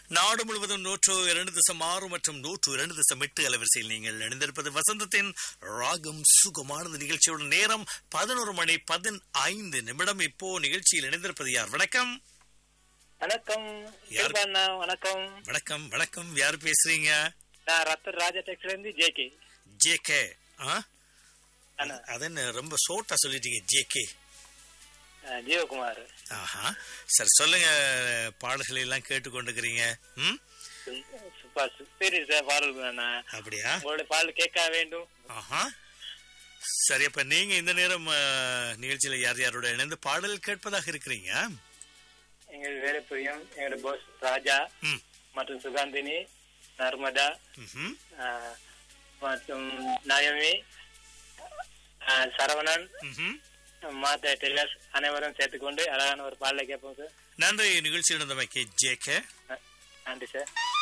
நாடு முழுவதும் நூற்று இரண்டு தசம் ஆறு மற்றும் நூற்று இரண்டு தசம் எட்டு அலைவரிசையில் நீங்கள் இணைந்திருப்பது வசந்தத்தின் ராகம் சுகமானது நிகழ்ச்சியோட நேரம் பதினோரு மணி பதினைந்து நிமிடம் இப்போ நிகழ்ச்சியில் இணைந்திருப்பது யார் வணக்கம் வணக்கம் யார்? கிருபாண்ணா வணக்கம் வணக்கம் வணக்கம் யார் பேசுறீங்க நான் ரத்தர் ராஜா டெக்ஸ்ல இருந்து ஜேகே ஜே கே அண்ணா அதென்ன ரொம்ப ஷோர்ட்டா சொல்லிட்டீங்க ஜே கே அஹ், ஜீவகுமார் ஆஹா சரி சொல்லுங்க பாடல்களை எல்லாம் கேட்டுக்கொண்டிருக்கிறீங்க ம் சூப்பர் சரி சார் பாடல் அண்ணா அப்படியா உங்களுடைய பாடல் கேட்க வேண்டும் ஆஹா சரி அப்ப நீங்க இந்த நேரம் அஹ், நிகழ்ச்சியில யார் யாரோட இணைந்து பாடல் கேட்பதாக இருக்கிறீங்க எங்கள் வேலை புரியும் எங்களோட போஸ் ராஜா ம் மற்றும் சுகாந்தினி நர்மதா ம்ஹும். அஹ், மற்றும் நயமி அஹ், சரவணன் ம்ஹும். மாதா டெல்லர்ஸ் அனைவரும் சேர்த்துக்கொண்டு அழகான ஒரு பாடலை கேட்போம் சார் நன்றி நிகழ்ச்சி நடந்தமைக்கு ஜே கே நன்றி சார்